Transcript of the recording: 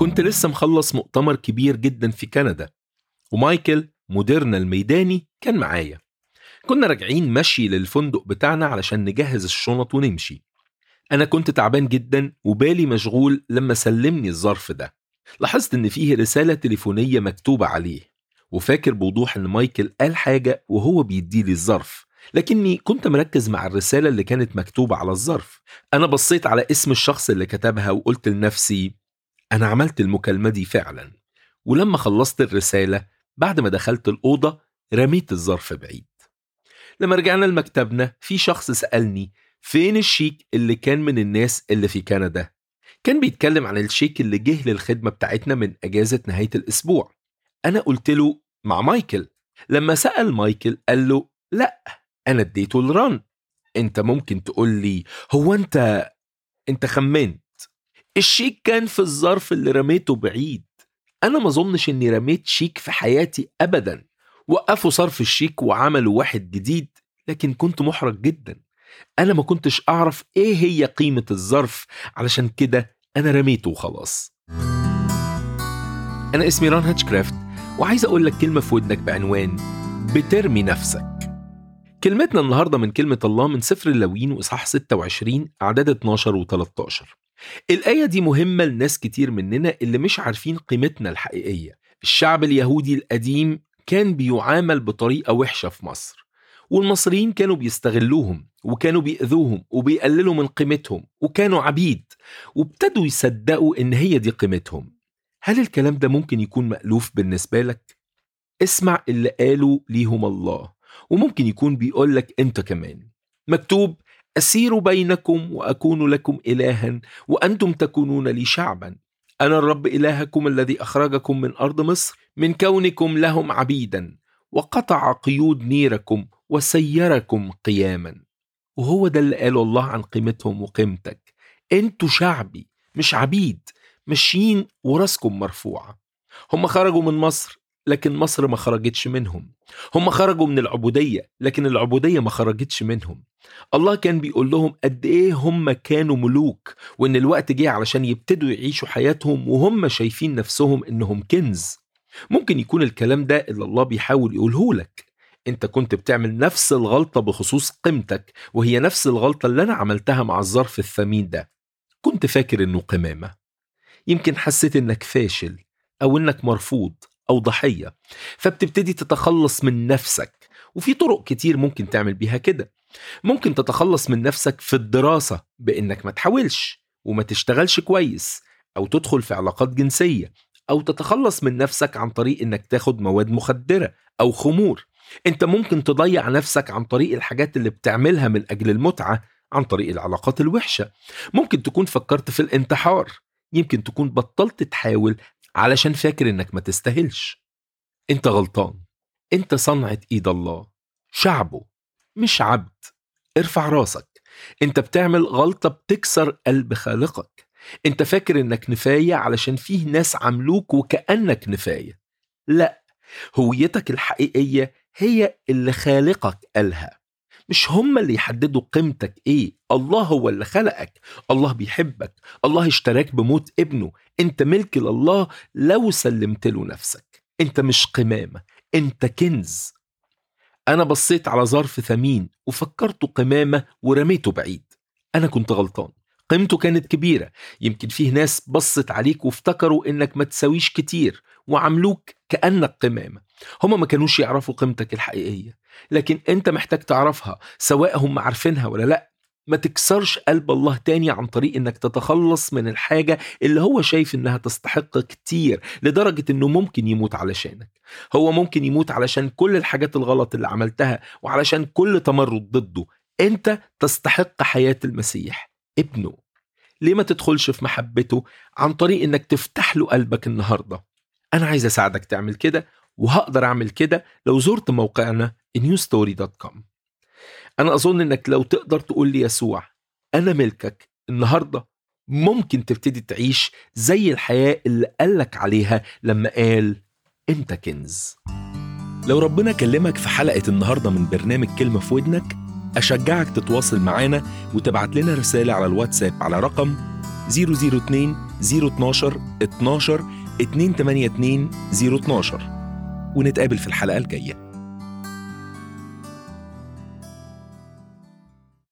وكنت لسه مخلص مؤتمر كبير جدا في كندا ومايكل مديرنا الميداني كان معايا كنا راجعين مشي للفندق بتاعنا علشان نجهز الشنط ونمشي أنا كنت تعبان جدا وبالي مشغول لما سلمني الظرف ده لاحظت إن فيه رسالة تليفونية مكتوبة عليه وفاكر بوضوح إن مايكل قال حاجة وهو بيديلي الظرف لكني كنت مركز مع الرسالة اللي كانت مكتوبة على الظرف أنا بصيت على اسم الشخص اللي كتبها وقلت لنفسي أنا عملت المكالمة دي فعلا ولما خلصت الرسالة بعد ما دخلت الأوضة رميت الظرف بعيد لما رجعنا لمكتبنا في شخص سألني فين الشيك اللي كان من الناس اللي في كندا كان بيتكلم عن الشيك اللي جه للخدمة بتاعتنا من أجازة نهاية الأسبوع أنا قلت له مع مايكل لما سأل مايكل قال له لا أنا اديته لران أنت ممكن تقول لي هو أنت أنت خمنت الشيك كان في الظرف اللي رميته بعيد أنا ما أظنش إني رميت شيك في حياتي أبدا وقفوا صرف الشيك وعملوا واحد جديد لكن كنت محرج جدا أنا ما كنتش أعرف إيه هي قيمة الظرف علشان كده أنا رميته وخلاص أنا اسمي ران هاتشكرافت وعايز أقول لك كلمة في ودنك بعنوان بترمي نفسك كلمتنا النهاردة من كلمة الله من سفر اللوين وإصحاح 26 أعداد 12 و 13 الآية دي مهمة لناس كتير مننا اللي مش عارفين قيمتنا الحقيقية الشعب اليهودي القديم كان بيعامل بطريقة وحشة في مصر والمصريين كانوا بيستغلوهم وكانوا بيأذوهم وبيقللوا من قيمتهم وكانوا عبيد وابتدوا يصدقوا إن هي دي قيمتهم هل الكلام ده ممكن يكون مألوف بالنسبة لك؟ اسمع اللي قالوا ليهم الله وممكن يكون بيقول لك أنت كمان مكتوب أسير بينكم وأكون لكم إلها وأنتم تكونون لي شعبا أنا الرب إلهكم الذي أخرجكم من أرض مصر من كونكم لهم عبيدا وقطع قيود نيركم وسيركم قياما وهو ده اللي قاله الله عن قيمتهم وقيمتك انتوا شعبي مش عبيد ماشيين وراسكم مرفوعة هم خرجوا من مصر لكن مصر ما خرجتش منهم هم خرجوا من العبودية لكن العبودية ما خرجتش منهم الله كان بيقول لهم قد ايه هم كانوا ملوك وان الوقت جه علشان يبتدوا يعيشوا حياتهم وهم شايفين نفسهم انهم كنز ممكن يكون الكلام ده اللي الله بيحاول يقوله لك انت كنت بتعمل نفس الغلطة بخصوص قيمتك وهي نفس الغلطة اللي انا عملتها مع الظرف الثمين ده كنت فاكر انه قمامة يمكن حسيت انك فاشل او انك مرفوض او ضحية فبتبتدي تتخلص من نفسك وفي طرق كتير ممكن تعمل بيها كده ممكن تتخلص من نفسك في الدراسة بانك ما تحاولش وما تشتغلش كويس او تدخل في علاقات جنسية او تتخلص من نفسك عن طريق انك تاخد مواد مخدرة او خمور انت ممكن تضيع نفسك عن طريق الحاجات اللي بتعملها من اجل المتعة عن طريق العلاقات الوحشة ممكن تكون فكرت في الانتحار يمكن تكون بطلت تحاول علشان فاكر انك ما تستاهلش انت غلطان انت صنعة ايد الله شعبه مش عبد ارفع راسك انت بتعمل غلطة بتكسر قلب خالقك انت فاكر انك نفاية علشان فيه ناس عملوك وكأنك نفاية لا هويتك الحقيقية هي اللي خالقك قالها مش هم اللي يحددوا قيمتك ايه الله هو اللي خلقك الله بيحبك الله اشتراك بموت ابنه انت ملك لله لو سلمت له نفسك انت مش قمامة انت كنز انا بصيت على ظرف ثمين وفكرته قمامة ورميته بعيد انا كنت غلطان قيمته كانت كبيرة يمكن فيه ناس بصت عليك وافتكروا انك ما تساويش كتير وعملوك كأنك قمامة هما ما كانوش يعرفوا قيمتك الحقيقية لكن انت محتاج تعرفها سواء هم عارفينها ولا لا ما تكسرش قلب الله تاني عن طريق انك تتخلص من الحاجة اللي هو شايف انها تستحق كتير لدرجة انه ممكن يموت علشانك هو ممكن يموت علشان كل الحاجات الغلط اللي عملتها وعلشان كل تمرد ضده انت تستحق حياة المسيح ابنه ليه ما تدخلش في محبته عن طريق انك تفتح له قلبك النهارده انا عايز اساعدك تعمل كده وهقدر اعمل كده لو زرت موقعنا newstory.com انا اظن انك لو تقدر تقول لي يسوع انا ملكك النهارده ممكن تبتدي تعيش زي الحياه اللي قالك عليها لما قال انت كنز لو ربنا كلمك في حلقه النهارده من برنامج كلمه في ودنك اشجعك تتواصل معانا وتبعت لنا رساله على الواتساب على رقم 002 012 12 282 012 ونتقابل في الحلقة الجاية